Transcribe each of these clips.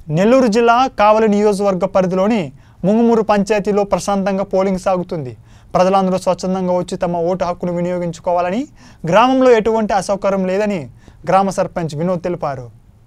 నెల్లూరు జిల్లా కావలి నియోజకవర్గ పరిధిలోని ముంగుమూరు పంచాయతీలో ప్రశాంతంగా పోలింగ్ సాగుతుంది ప్రజలందరూ స్వచ్ఛందంగా వచ్చి తమ ఓటు హక్కును వినియోగించుకోవాలని గ్రామంలో ఎటువంటి అసౌకర్యం లేదని గ్రామ సర్పంచ్ వినోద్ తెలిపారు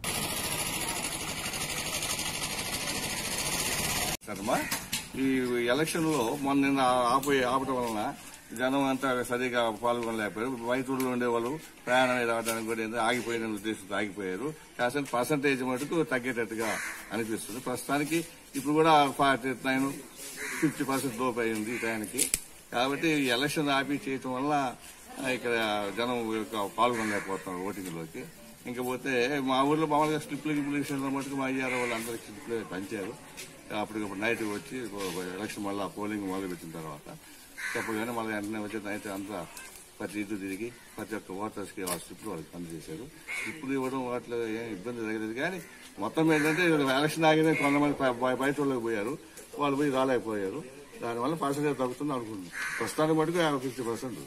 శర్మ ఈ ఎలక్షన్ లో మొన్న నిన్న ఆపోయి ఆపటం వలన జనం అంతా సరిగా పాల్గొనలేకపోయారు రైతుల్లో ఉండేవాళ్ళు ప్రయాణం రావడానికి కూడా ఏందో ఆగిపోయిన ఉద్దేశంతో ఆగిపోయారు కాసేపు పర్సంటేజ్ మటుకు తగ్గేటట్టుగా అనిపిస్తుంది ప్రస్తుతానికి ఇప్పుడు కూడా ఫార్టీ నైన్ ఫిఫ్టీ పర్సెంట్ లోపు అయింది ఈ టైంకి కాబట్టి ఈ ఎలక్షన్ ఆపి చేయటం వల్ల ఆ, ఇక్కడ జనం యొక్క పాల్గొనలేకపోతున్నారు ఓటింగ్ లోకి ఇంకా పోతే మా ఊర్లో మామూలుగా స్లిప్లు గిప్లు విషయంలో మటుకు మా అయ్యారు వాళ్ళందరికీ స్లిప్లు పంచారు అప్పటికప్పుడు నైట్ వచ్చి ఎలక్షన్ మళ్ళీ పోలింగ్ మొదలు పెట్టిన తర్వాత చెప్పగానే మళ్ళీ వెంటనే వచ్చి నైట్ అంతా ప్రతి ఇటు తిరిగి ప్రతి ఒక్క ఓటర్స్కి ఆ స్లిప్లు వాళ్ళకి పనిచేశారు స్లిప్లు ఇవ్వడం వాటిలో ఏం ఇబ్బంది జరగలేదు కానీ మొత్తం ఏంటంటే ఎలక్షన్ ఆగిన కొంతమంది బయ- బయ- బయట వాళ్ళకి పోయారు వాళ్ళు పోయి రాలేకపోయారు దానివల్ల పర్సెంటేజ్ తగ్గుతుంది అనుకుంటుంది ప్రస్తుతానికి మటుకు ఫిఫ్టీ పర్సెంట్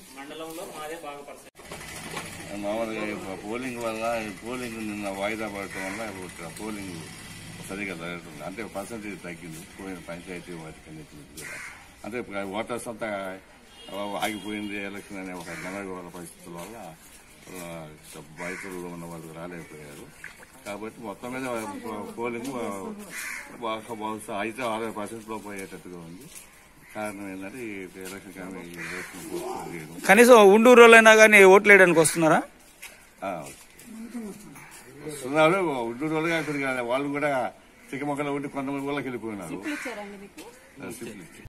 మామూలుగా ఈ పోలింగ్ వల్ల ఈ పోలింగ్ నిన్న వాయిదా పడటం వల్ల ఇప్పుడు పోలింగ్ సరిగా జరుగుతుంది అంటే పర్సంటేజ్ తగ్గింది పోయిన పంచాయతీ వాటికి అన్నిటికీ కూడా అంటే ఇప్పుడు ఓటర్స్ అంతా ఆగిపోయింది ఎలక్షన్ అనే ఒక గందరగోళ పరిస్థితుల వల్ల ఆ, బయటలో ఉన్న వాళ్ళు రాలేకపోయారు కాబట్టి మొత్తం మీద పోలింగ్ బహుశా బహుశా అయితే అరవై పర్సెంట్ లోపు అయ్యేటట్టుగా ఉంది కారణం ఏంటంటే ఈ ఎలక్షన్ కానీ ఈ ఎలక్షన్ పోస్ట్పోన్ చేయడం కనీసం ఉండూరు వాళ్ళైనా కానీ ఓట్లు వేయడానికి వస్తున్నారా ఆ, వస్తున్నారు ఉండూరు వాళ్ళు అక్కడికి వాళ్ళు కూడా చిక్కమొక్కలు ఉండి కొంతమంది వాళ్ళకి వెళ్ళిపోయినారు ఇచ్చారండి మీకు ఆ, సిప్లు ఇచ్చి.